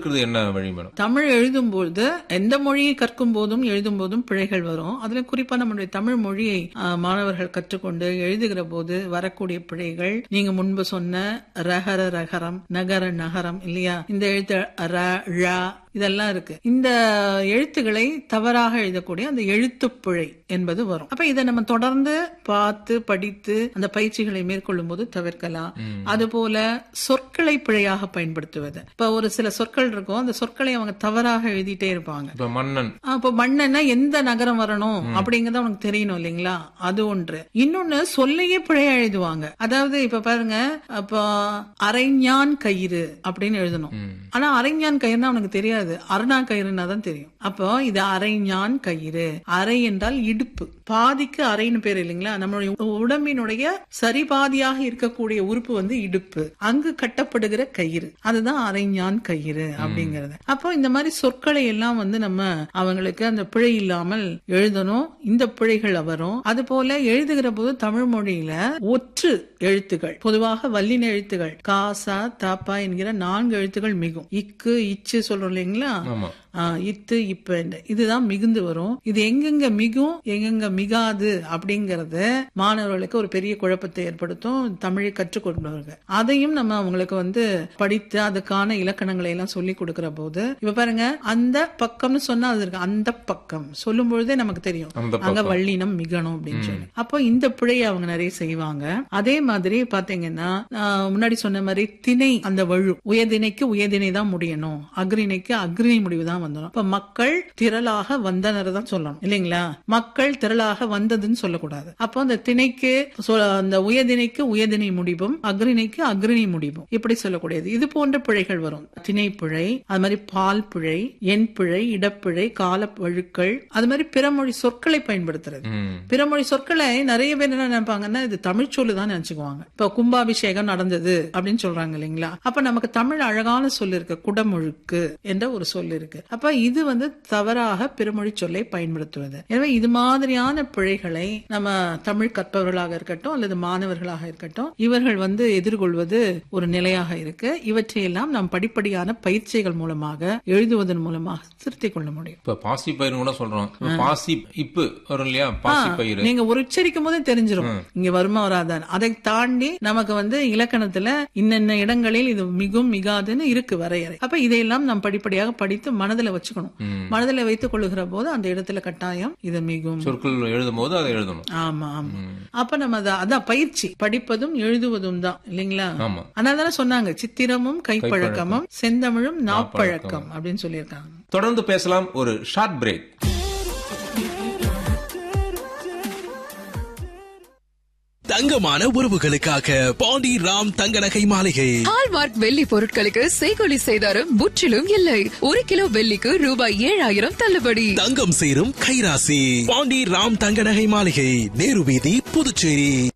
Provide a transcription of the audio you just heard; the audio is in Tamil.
தவிர்க்கிறது என்ன வழி மேடம் தமிழ் எழுதும்போது எந்த மொழியை கற்கும் போதும் எழுதும் போதும் பிழைகள் வரும் அதுல குறிப்பா நம்மளுடைய தமிழ் மொழியை ஆ, மாணவர்கள் கற்றுக்கொண்டு எழுதுகிற போது வரக்கூடிய பிழைகள் நீங்க முன்பு சொன்ன ரகர ரகரம் நகர நகரம் இல்லையா இந்த எழுத்து ர ழ இதெல்லாம் இருக்கு இந்த எழுத்துக்களை தவறாக எழுதக்கூடிய அந்த எழுத்துப் பிழை என்பது வரும் அப்ப இதை நம்ம தொடர்ந்து பார்த்து படித்து அந்த பயிற்சிகளை மேற்கொள்ளும் போது தவிர்க்கலாம் அதுபோல சொற்களை பிழையாக பயன்படுத்துவது இப்ப ஒரு சில சொற்கள் இருக்கும் அந்த சொற்களை அவங்க தவறாக எழுதிட்டே இருப்பாங்க இப்ப மன்னன் அப்ப மண்ணன்னா எந்த நகரம் வரணும் அப்படிங்கறத உனக்கு தெரியணும் இல்லைங்களா அது ஒன்று இன்னொன்னு சொல்லையே பிழையா எழுதுவாங்க அதாவது இப்ப பாருங்க அப்ப அரைஞான் கயிறு அப்படின்னு எழுதணும் ஆனா அரைஞான் கயிறுனா உனக்கு தெரியாது அருணா கயிறுனா தான் தெரியும் அப்போ இது அரைஞான் கயிறு அரை என்றால் இடுப்பு பாதிக்கு அரைன்னு பேர் இல்லைங்களா நம்மளுடைய உடம்பினுடைய சரிபாதியாக இருக்கக்கூடிய உறுப்பு வந்து இடுப்பு அங்கு கட்டப்படுகிற கயிறு அதுதான் அரைஞான் கயிறு அப்படிங்கறது அப்போ இந்த மாதிரி சொற்களை எல்லாம் வந்து நம்ம அவங்களுக்கு அந்த பிழை இல்லாமல் எழுதணும் இந்த பிழைகள் வரும் அது போல எழுதுகிற போது தமிழ் மொழியில ஒற்று எழுத்துகள் பொதுவாக வல்லின எழுத்துகள் காசா தாப்பா என்கிற நான்கு எழுத்துகள் மிகும் இக்கு இச்சு சொல்றோம் இல்லைங்களா ஆமா ஆ, இத்து இப்ப இந்த- இதுதான் மிகுந்து வரும் இது எங்கெங்க மிகும் எங்கெங்க மிகாது அப்படிங்கறது மாணவர்களுக்கு ஒரு பெரிய குழப்பத்தை ஏற்படுத்தும் தமிழை கற்றுக்கொண்டவர்கள் அதையும் நம்ம அவங்களுக்கு வந்து படித்து அதுக்கான இலக்கணங்களை எல்லாம் சொல்லி கொடுக்கிற போது இப்ப பாருங்க அந்த பக்கம்னு சொன்னா அது இருக்கு அந்த பக்கம் சொல்லும் பொழுதே நமக்கு தெரியும் அந்த அங்க வள்ளினம் மிகணும் அப்படின்னு சொல்லி அப்போ இந்த பிழையை அவங்க நிறைய செய்வாங்க அதே மாதிரி பாத்தீங்கன்னா ஆஹ், முன்னாடி சொன்ன மாதிரி திணை அந்த வழு உயர்திணைக்கு உயர்திணை தான் முடியணும் அக்ரிணைக்கு அக்ரிணை முடிவு தான் வந்துடும் இப்ப மக்கள் திரளாக வந்தனர் தான் சொல்லணும் இல்லைங்களா மக்கள் திரளாக வந்ததுன்னு சொல்லக்கூடாது அப்போ அந்த திணைக்கு சொ- அந்த உயர்திணைக்கு உயர்திணை முடிவும் அக்ரிணைக்கு அக்ரிணை முடிவும் இப்படி சொல்லக்கூடியது இது போன்ற பிழைகள் வரும் திணை பிழை அது மாதிரி பால் பிழை எண் பிழை இடப்பிழை கால வழுக்கள் அது மாதிரி பிறமொழி சொற்களை பயன்படுத்துறது ம். பிறமொழி சொற்களை நிறைய பேர் என்ன நினைப்பாங்கன்னா இது தமிழ் சொல்லு தான் நினைச்சுக்குவாங்க இப்ப கும்பாபிஷேகம் நடந்தது அப்படின்னு சொல்றாங்க இல்லைங்களா அப்ப நமக்கு தமிழ் அழகான சொல் இருக்கு குடமுழுக்கு என்ற ஒரு சொல் இருக்கு அப்ப இது வந்து தவறாக பிறமொழி சொல்லை பயன்படுத்துவது எனவே இது மாதிரியான பிழைகளை நம்ம தமிழ் கற்பவர்களாக இருக்கட்டும் அல்லது மாணவர்களாக இருக்கட்டும் இவர்கள் வந்து எதிர்கொள்வது ஒரு நிலையாக இருக்கு இவற்றையெல்லாம் நாம் படிப்படியான பயிற்சிகள் மூலமாக எழுதுவதன் மூலமாக திருத்திக் கொள்ள முடியும் இப்ப பாசி பயிர் கூட சொல்றோம் இப்ப பாசி இப்பு வரும் இல்லையா பாசி பயிர் நீங்க ஒரு உச்சரிக்கும் போதே தெரிஞ்சிரும் இங்க வருமா வராதான் அதை தாண்டி நமக்கு வந்து இலக்கணத்துல இன்னென்ன இடங்களில் இது மிகும் மிகாதுன்னு இருக்கு வரையறை அப்ப இதையெல்லாம் நாம் படிப்படியாக படித்து மனதுல வச்சுக்கணும் மனதுல வைத்துக் கொள்ளுகிற போது அந்த இடத்துல கட்டாயம் இது மிகும் சொற்கள் எழுதும் போது அதை எழுதணும் ஆமா ஆமா அப்ப நம்ம அத- அதான் பயிற்சி படிப்பதும் எழுதுவதும் தான் இல்லைங்களா ஆமா அதனால தானே சொன்னாங்க சித்திரமும் கைப்பழக்கமும் செந்தமிழும் நாப்பழக்கம் அப்படின்னு சொல்லியிருக்காங்க தொடர்ந்து பேசலாம் ஒரு ஷார்ட் பிரேக் தங்கமான உறவுகளுக்காக பாண்டி ராம் தங்க நகை மாளிகை ஹால்மார்க் வெள்ளி பொருட்களுக்கு செய்கொலி செய்தாரும் முற்றிலும் இல்லை ஒரு கிலோ வெள்ளிக்கு ரூபாய் ஏழாயிரம் தள்ளுபடி தங்கம் சேரும் கைராசி பாண்டி ராம் தங்க நகை மாளிகை நேரு வீதி புதுச்சேரி